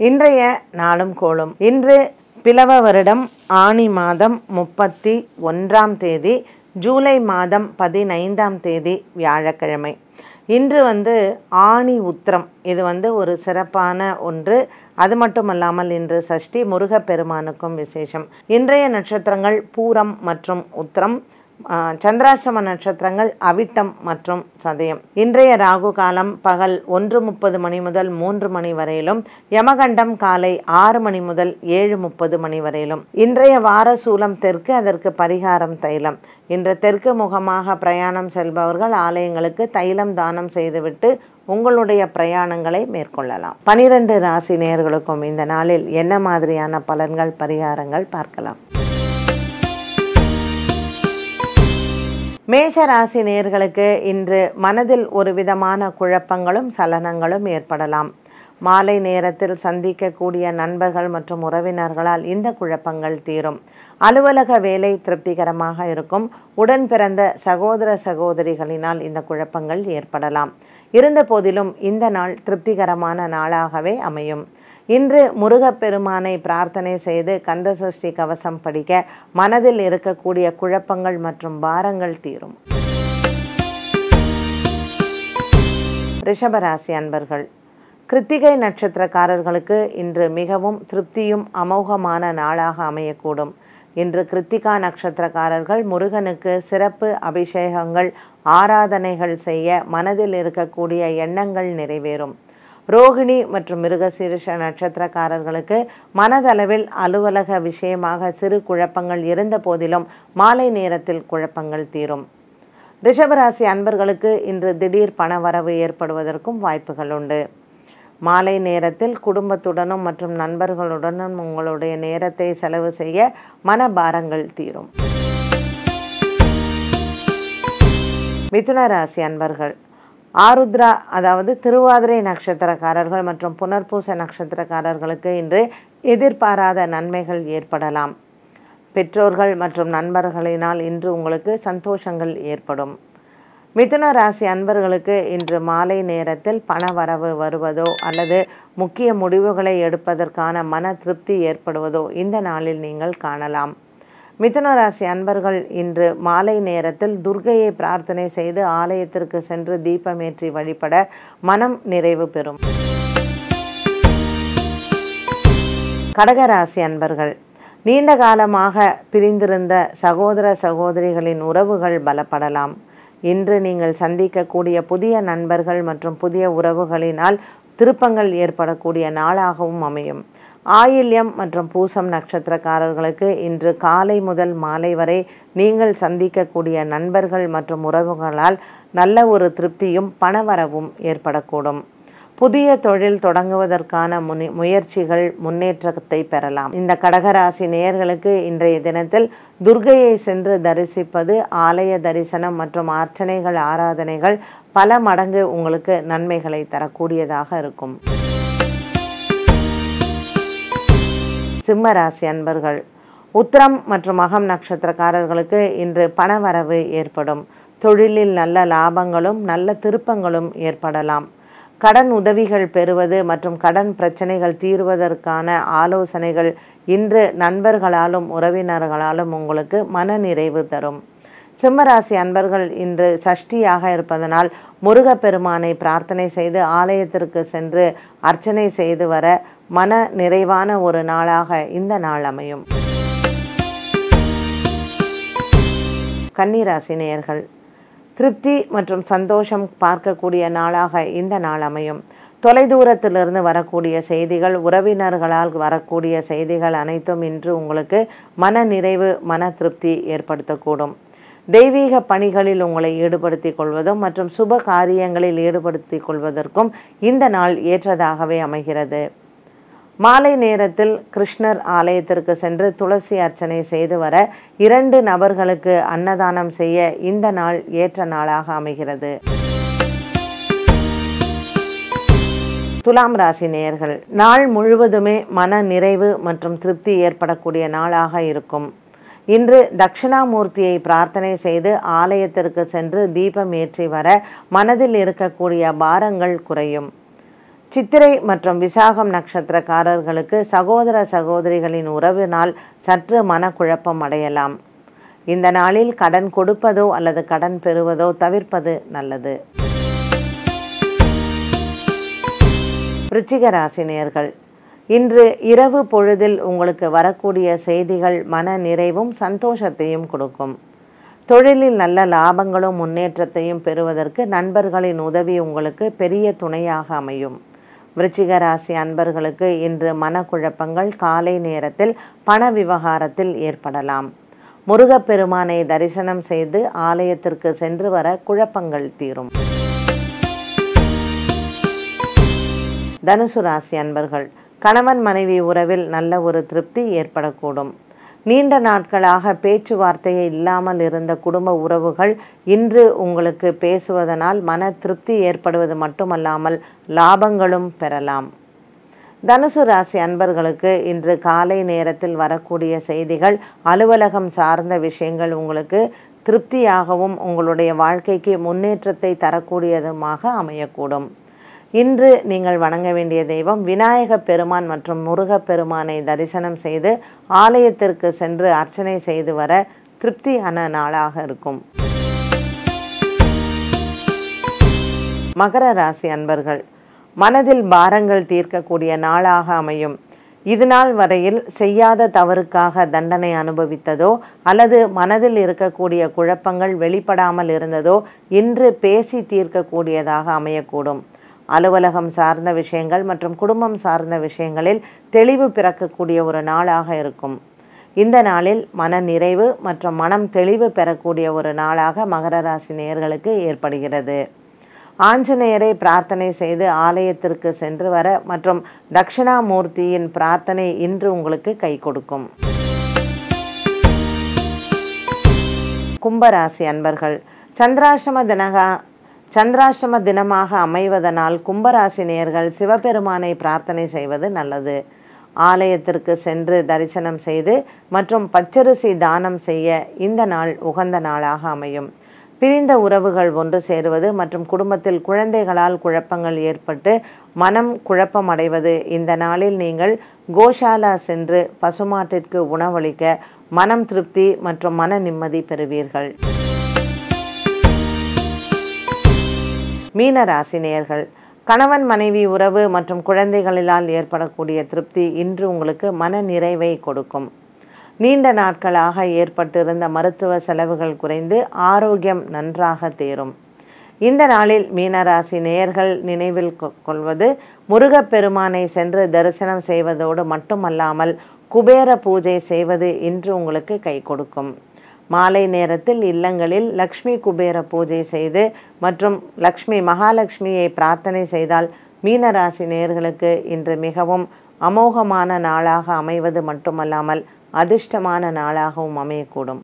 இன்றைய நாளும் கோளும் இன்று பிலவ வருடம் ஆனி மாதம் முப்பத்தி ஒன்றாம் தேதி ஜூலை மாதம் பதினைந்தாம் தேதி வியாழக்கிழமை இன்று வந்து ஆணி உத்திரம் இது வந்து ஒரு சிறப்பான ஒன்று அது மட்டுமல்லாமல் இன்று சஷ்டி முருகப்பெருமானுக்கும் விசேஷம் இன்றைய நட்சத்திரங்கள் பூரம் மற்றும் உத்திரம் ஆ, சந்திராஷ்டம நட்சத்திரங்கள் அவிட்டம் மற்றும் சதயம் இன்றைய ராகு காலம் பகல் ஒன்று முப்பது மணி முதல் மூன்று மணி வரையிலும் யமகண்டம் காலை ஆறு மணி முதல் ஏழு முப்பது மணி வரையிலும் இன்றைய வார சூலம் தெற்கு அதற்கு பரிகாரம் தைலம் இன்று தெற்கு முகமாக பிரயாணம் செல்பவர்கள் ஆலயங்களுக்கு தைலம் தானம் செய்துவிட்டு உங்களுடைய பிரயாணங்களை மேற்கொள்ளலாம் பனிரெண்டு ராசி நேயர்களுக்கும் இந்த நாளில் என்ன மாதிரியான பலன்கள் பரிகாரங்கள் பார்க்கலாம் மேஷ ராசி நேயர்களுக்கு இன்று மனதில் ஒரு விதமான குழப்பங்களும் சலனங்களும் ஏற்படலாம் மாலை நேரத்தில் சந்திக்கக்கூடிய நண்பர்கள் மற்றும் உறவினர்களால் இந்த குழப்பங்கள் தீரும் அலுவலக வேலை திருப்திகரமாக இருக்கும் உடன் பிறந்த சகோதர சகோதரிகளினால் இந்த குழப்பங்கள் ஏற்படலாம் இருந்த போதிலும் இந்த நாள் திருப்திகரமான நாளாகவே அமையும் இன்று முருகப்பெருமானை பிரார்த்தனை செய்து கந்தசஷ்டி கவசம் படிக்க மனதில் இருக்கக்கூடிய குழப்பங்கள் மற்றும் பாரங்கள் தீரும் ரிஷபராசி அன்பர்கள் கிருத்திகை நட்சத்திரக்காரர்களுக்கு இன்று மிகவும் திருப்தியும் அமோகமான நாளாக அமையக்கூடும் இன்று கிருத்திகா நட்சத்திரக்காரர்கள் முருகனுக்கு சிறப்பு அபிஷேகங்கள் ஆராதனைகள் செய்ய மனதில் இருக்கக்கூடிய எண்ணங்கள் நிறைவேறும் ரோகிணி மற்றும் மிருகசீரிஷ நட்சத்திரக்காரர்களுக்கு மனதளவில் அலுவலக விஷயமாக சிறு குழப்பங்கள் இருந்த போதிலும் மாலை நேரத்தில் குழப்பங்கள் தீரும் ரிஷபராசி அன்பர்களுக்கு இன்று திடீர் பணவரவு ஏற்படுவதற்கும் வாய்ப்புகள் உண்டு மாலை நேரத்தில் குடும்பத்துடனும் மற்றும் நண்பர்களுடனும் உங்களுடைய நேரத்தை செலவு செய்ய மனபாரங்கள் தீரும் மிதுன ராசி அன்பர்கள் ஆருத்ரா அதாவது திருவாதிரை நட்சத்திரக்காரர்கள் மற்றும் புனர்பூச நட்சத்திரக்காரர்களுக்கு இன்று எதிர்பாராத நன்மைகள் ஏற்படலாம் பெற்றோர்கள் மற்றும் நண்பர்களினால் இன்று உங்களுக்கு சந்தோஷங்கள் ஏற்படும் மிதுன ராசி அன்பர்களுக்கு இன்று மாலை நேரத்தில் பணவரவு வருவதோ அல்லது முக்கிய முடிவுகளை எடுப்பதற்கான மன திருப்தி ஏற்படுவதோ இந்த நாளில் நீங்கள் காணலாம் மிதுன ராசி அன்பர்கள் இன்று மாலை நேரத்தில் துர்க்கையை பிரார்த்தனை செய்து ஆலயத்திற்கு சென்று தீபமேற்றி வழிபட மனம் நிறைவு பெறும் கடகராசி அன்பர்கள் நீண்ட காலமாக பிரிந்திருந்த சகோதர சகோதரிகளின் உறவுகள் பலப்படலாம் இன்று நீங்கள் சந்திக்கக்கூடிய புதிய நண்பர்கள் மற்றும் புதிய உறவுகளினால் திருப்பங்கள் ஏற்படக்கூடிய நாளாகவும் அமையும் ஆயில்யம் மற்றும் பூசம் நட்சத்திரக்காரர்களுக்கு இன்று காலை முதல் மாலை வரை நீங்கள் சந்திக்கக்கூடிய நண்பர்கள் மற்றும் உறவுகளால் நல்ல ஒரு திருப்தியும் பணவரவும் ஏற்படக்கூடும் புதிய தொழில் தொடங்குவதற்கான முனி முயற்சிகள் முன்னேற்றத்தை பெறலாம் இந்த கடகராசி நேயர்களுக்கு இன்றைய தினத்தில் துர்கையை சென்று தரிசிப்பது ஆலய தரிசனம் மற்றும் அர்ச்சனைகள் ஆராதனைகள் பல மடங்கு உங்களுக்கு நன்மைகளை தரக்கூடியதாக இருக்கும் சிம்ம ராசி அன்பர்கள் உத்திரம் மற்றும் மகம் நட்சத்திரக்காரர்களுக்கு இன்று பணவரவு ஏற்படும் தொழிலில் நல்ல லாபங்களும் நல்ல திருப்பங்களும் ஏற்படலாம் கடன் உதவிகள் பெறுவது மற்றும் கடன் பிரச்சனைகள் தீர்வதற்கான ஆலோசனைகள் இன்று நண்பர்களாலும் உறவினர்களாலும் உங்களுக்கு மன நிறைவு தரும் சிம்மராசி அன்பர்கள் இன்று சஷ்டியாக இருப்பதனால் முருகப்பெருமானை பிரார்த்தனை செய்து ஆலயத்திற்கு சென்று அர்ச்சனை செய்து வர மன நிறைவான ஒரு நாளாக இந்த நாள் அமையும் கன்னிராசி நேயர்கள் திருப்தி மற்றும் சந்தோஷம் பார்க்கக்கூடிய நாளாக இந்த நாள் அமையும் தொலைதூரத்திலிருந்து வரக்கூடிய செய்திகள் உறவினர்களால் வரக்கூடிய செய்திகள் அனைத்தும் இன்று உங்களுக்கு மன நிறைவு மன திருப்தி ஏற்படுத்தக்கூடும் தெய்வீக பணிகளில் உங்களை ஈடுபடுத்திக் கொள்வதும் மற்றும் சுப காரியங்களில் ஈடுபடுத்திக் கொள்வதற்கும் இந்த நாள் ஏற்றதாகவே அமைகிறது மாலை நேரத்தில் கிருஷ்ணர் ஆலயத்திற்கு சென்று துளசி அர்ச்சனை செய்து வர இரண்டு நபர்களுக்கு அன்னதானம் செய்ய இந்த நாள் ஏற்ற நாளாக அமைகிறது துலாம் ராசி நேயர்கள் நாள் முழுவதுமே மன நிறைவு மற்றும் திருப்தி ஏற்படக்கூடிய நாளாக இருக்கும் இன்று தட்சிணாமூர்த்தியை பிரார்த்தனை செய்து ஆலயத்திற்கு சென்று தீபம் ஏற்றி வர மனதில் இருக்கக்கூடிய பாரங்கள் குறையும் சித்திரை மற்றும் விசாகம் நட்சத்திரக்காரர்களுக்கு சகோதர சகோதரிகளின் உறவினால் சற்று மனக்குழப்பம் அடையலாம் இந்த நாளில் கடன் கொடுப்பதோ அல்லது கடன் பெறுவதோ தவிர்ப்பது நல்லது விருச்சிக ராசினியர்கள் இன்று இரவு பொழுதில் உங்களுக்கு வரக்கூடிய செய்திகள் மன நிறைவும் சந்தோஷத்தையும் கொடுக்கும் தொழிலில் நல்ல லாபங்களும் முன்னேற்றத்தையும் பெறுவதற்கு நண்பர்களின் உதவி உங்களுக்கு பெரிய துணையாக அமையும் விருச்சிக ராசி அன்பர்களுக்கு இன்று மனக்குழப்பங்கள் காலை நேரத்தில் பண விவகாரத்தில் ஏற்படலாம் முருகப்பெருமானை தரிசனம் செய்து ஆலயத்திற்கு சென்று வர குழப்பங்கள் தீரும் தனுசு ராசி அன்பர்கள் கணவன் மனைவி உறவில் நல்ல ஒரு திருப்தி ஏற்படக்கூடும் நீண்ட நாட்களாக பேச்சுவார்த்தையே இல்லாமல் இருந்த குடும்ப உறவுகள் இன்று உங்களுக்கு பேசுவதனால் மன திருப்தி ஏற்படுவது மட்டுமல்லாமல் லாபங்களும் பெறலாம் தனுசு ராசி அன்பர்களுக்கு இன்று காலை நேரத்தில் வரக்கூடிய செய்திகள் அலுவலகம் சார்ந்த விஷயங்கள் உங்களுக்கு திருப்தியாகவும் உங்களுடைய வாழ்க்கைக்கு முன்னேற்றத்தை தரக்கூடியதுமாக அமையக்கூடும் இன்று நீங்கள் வணங்க வேண்டிய தெய்வம் விநாயக பெருமான் மற்றும் முருகப் பெருமானை தரிசனம் செய்து ஆலயத்திற்கு சென்று அர்ச்சனை செய்து வர திருப்தியான நாளாக இருக்கும் மகர ராசி அன்பர்கள் மனதில் பாரங்கள் தீர்க்கக்கூடிய நாளாக அமையும் இது நாள் வரையில் செய்யாத தவறுக்காக தண்டனை அனுபவித்ததோ அல்லது மனதில் இருக்கக்கூடிய குழப்பங்கள் வெளிப்படாமல் இருந்ததோ இன்று பேசி தீர்க்கக்கூடியதாக அமையக்கூடும் அலுவலகம் சார்ந்த விஷயங்கள் மற்றும் குடும்பம் சார்ந்த விஷயங்களில் தெளிவு பிறக்கக்கூடிய ஒரு நாளாக இருக்கும் இந்த நாளில் மன நிறைவு மற்றும் மனம் தெளிவு பெறக்கூடிய ஒரு நாளாக மகர ராசி நேயர்களுக்கு ஏற்படுகிறது ஆஞ்சநேயரை பிரார்த்தனை செய்து ஆலயத்திற்கு சென்று வர மற்றும் தட்சிணாமூர்த்தியின் பிரார்த்தனை இன்று உங்களுக்கு கை கொடுக்கும் கும்பராசி அன்பர்கள் சந்திராஷ்டம தினகா சந்திராஷ்டம தினமாக அமைவதனால் கும்பராசி நேயர்கள் சிவபெருமானை பிரார்த்தனை செய்வது நல்லது ஆலயத்திற்கு சென்று தரிசனம் செய்து மற்றும் பச்சரிசி தானம் செய்ய இந்த நாள் உகந்த நாளாக அமையும் பிரிந்த உறவுகள் ஒன்று சேருவது மற்றும் குடும்பத்தில் குழந்தைகளால் குழப்பங்கள் ஏற்பட்டு மனம் குழப்பமடைவது இந்த நாளில் நீங்கள் கோஷாலா சென்று பசுமாட்டிற்கு உணவளிக்க மனம் திருப்தி மற்றும் மன நிம்மதி பெறுவீர்கள் மீன ராசினியர்கள் கணவன் மனைவி உறவு மற்றும் குழந்தைகளிலால் ஏற்படக்கூடிய திருப்தி இன்று உங்களுக்கு மன நிறைவை கொடுக்கும் நீண்ட நாட்களாக ஏற்பட்டிருந்த மருத்துவ செலவுகள் குறைந்து ஆரோக்கியம் நன்றாக தேரும் இந்த நாளில் மீனராசி நேயர்கள் நினைவில் கொள்வது முருகப்பெருமானை சென்று தரிசனம் செய்வதோடு மட்டுமல்லாமல் குபேர பூஜை செய்வது இன்று உங்களுக்கு கை கொடுக்கும் மாலை நேரத்தில் இல்லங்களில் லக்ஷ்மி குபேர பூஜை செய்து மற்றும் லக்ஷ்மி மகாலட்சுமியை பிரார்த்தனை செய்தால் மீனராசி நேயர்களுக்கு இன்று மிகவும் அமோகமான நாளாக அமைவது மட்டுமல்லாமல் அதிர்ஷ்டமான நாளாகவும் அமையக்கூடும்